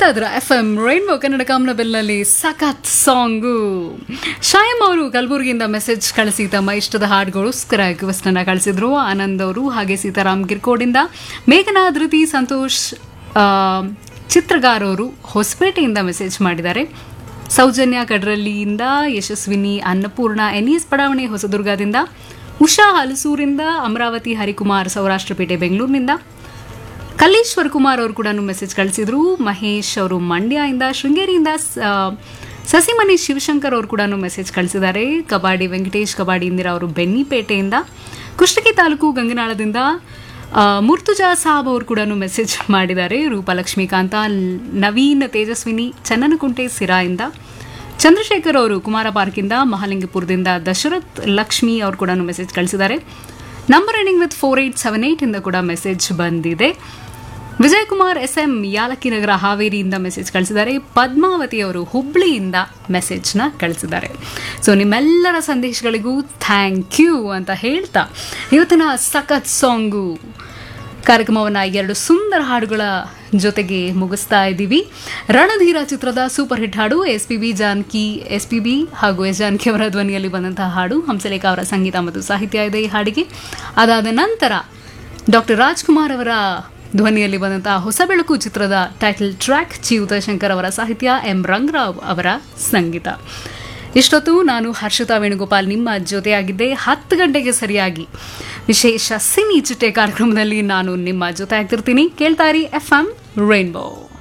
ಕೇಳ್ತಾ ಇದ್ರ F M rainbow Kannada ಕಾಮನ ಬೆಲ್ನಲ್ಲಿ ಸಖತ್ ಸಾಂಗು ಶಾಯಂ ಅವರು ಕಲಬುರಗಿಯಿಂದ ಮೆಸೇಜ್ ಕಳಿಸಿ ತಮ್ಮ ಇಷ್ಟದ ಹಾಡುಗೋಸ್ಕರ ರಿಕ್ವೆಸ್ಟ್ ಅನ್ನ ಕಳಿಸಿದ್ರು ಆನಂದ್ ಅವರು ಹಾಗೆ ಸೀತಾರಾಮ್ ಗಿರ್ಕೋಡಿಂದ ಮೇಘನಾ ಧೃತಿ ಸಂತೋಷ್ ಆ, ಚಿತ್ರಗಾರ್ ಅವರು ಹೊಸಪೇಟೆಯಿಂದ ಮೆಸೇಜ್ ಮಾಡಿದ್ದಾರೆ ಸೌಜನ್ಯ ಕಡ್ರಳ್ಳಿಯಿಂದ ಯಶಸ್ವಿನಿ ಅನ್ನಪೂರ್ಣ ಎನ್ಇಎಸ್ ಬಡಾವಣೆ ಹೊಸದುರ್ಗದಿಂದ ಉಷಾ ಹಲಸೂರಿಂದ ಅಮರಾವತಿ ಹರಿಕುಮಾರ್ ಸೌರಾಷ್ಟ್ರಪೇಟೆ ಬೆಂಗಳೂರಿನಿಂದ ಕಲ್ಲೇಶ್ವರ್ ಕುಮಾರ್ ಅವರು ಕೂಡ ಮೆಸೇಜ್ ಕಳಿಸಿದ್ರು ಮಹೇಶ್ ಅವರು ಮಂಡ್ಯದಿಂದ ಶೃಂಗೇರಿಯಿಂದ ಸ- ಸಸಿಮನಿ ಶಿವಶಂಕರ್ ಅವರು ಕೂಡ ಮೆಸೇಜ್ ಕಳಿಸಿದ್ದಾರೆ ಕಬಾಡಿ ವೆಂಕಟೇಶ್ ಕಬಾಡಿ ಇಂದಿರಾ ಅವರು ಬೆನ್ನಿಪೇಟೆಯಿಂದ ಕುಷ್ಟಗಿ ತಾಲೂಕು ಗಂಗನಾಳದಿಂದ ಆ, ಮುರ್ತುಜಾ ಸಾಬ್ ಅವರು ಕೂಡ ಮೆಸೇಜ್ ಮಾಡಿದ್ದಾರೆ ರೂಪಾ ಲಕ್ಷ್ಮೀಕಾಂತ ನವೀನ್ ತೇಜಸ್ವಿನಿ ಚನ್ನನಕುಂಟೆ ಸಿರಾಯಿಂದ ಚಂದ್ರಶೇಖರ್ ಅವರು ಕುಮಾರ ಪಾರ್ಕಿಂದ ಮಹಾಲಿಂಗಪುರದಿಂದ ದಶರಥ್ ಲಕ್ಷ್ಮಿ ಅವರು ಕೂಡ ಮೆಸೇಜ್ ಕಳಿಸಿದ್ದಾರೆ number ending with four eight seven eight ಇಂದ ಕೂಡ ಮೆಸೇಜ್ ಬಂದಿದೆ ವಿಜಯ್ ಕುಮಾರ್ ಎಸ್ ಎಂ ಯಾಲಕ್ಕಿ ನಗರ ಹಾವೇರಿಯಿಂದ ಮೆಸೇಜ್ ಕಳಿಸಿದ್ದಾರೆ ಪದ್ಮಾವತಿ ಅವರು ಹುಬ್ಳಿಯಿಂದ ಮೆಸೇಜ್ನ ಕಳಿಸಿದ್ದಾರೆ ಸೊ ನಿಮ್ಮೆಲ್ಲರ ಸಂದೇಶಗಳಿಗೂ ಥ್ಯಾಂಕ್ ಯು ಅಂತ ಹೇಳ್ತಾ ಇವತ್ತಿನ ಸಖತ್ ಸಾಂಗು ಕಾರ್ಯಕ್ರಮವನ್ನು ಎರಡು ಸುಂದರ ಹಾಡುಗಳ ಜೊತೆಗೆ ಮುಗಿಸ್ತಾ ಇದ್ದೀವಿ ರಣಧೀರ ಚಿತ್ರದ ಸೂಪರ್ ಹಿಟ್ ಹಾಡು S P B Janaki S P B ಹಾಗೂ ಎಸ್ ಜಾನಕಿ ಅವರ ಧ್ವನಿಯಲ್ಲಿ ಬಂದಂತಹ ಹಾಡು ಹಂಸಲೇಖ ಅವರ ಸಂಗೀತ ಮತ್ತು ಸಾಹಿತ್ಯ ಇದೆ ಈ ಹಾಡಿಗೆ ಅದಾದ ನಂತರ ಡಾಕ್ಟರ್ ರಾಜ್ಕುಮಾರ್ ಅವರ ಧ್ವನಿಯಲ್ಲಿ ಬಂದಂತಹ ಹೊಸ ಬೆಳಕು ಚಿತ್ರದ ಟೈಟಲ್ ಟ್ರ್ಯಾಕ್ ಚಿ ಉದಯಶಂಕರ್ ಅವರ ಸಾಹಿತ್ಯ ಎಂ ರಂಗರಾವ್ ಅವರ ಸಂಗೀತ ಇಷ್ಟೊತ್ತು ನಾನು ಹರ್ಷಿತಾ ವೇಣುಗೋಪಾಲ್ ನಿಮ್ಮ ಜೊತೆಯಾಗಿದ್ದೆ ಹತ್ತು ಗಂಟೆಗೆ ಸರಿಯಾಗಿ ವಿಶೇಷ ಸಿನಿ ಚಿಟ್ಟೆ ಕಾರ್ಯಕ್ರಮದಲ್ಲಿ ನಾನು ನಿಮ್ಮ ಜೊತೆ ಆಗ್ತಿರ್ತೀನಿ ಕೇಳ್ತಾ ಇರಿ ಎಫ್ ಎಂ ರೈನ್ಬೋ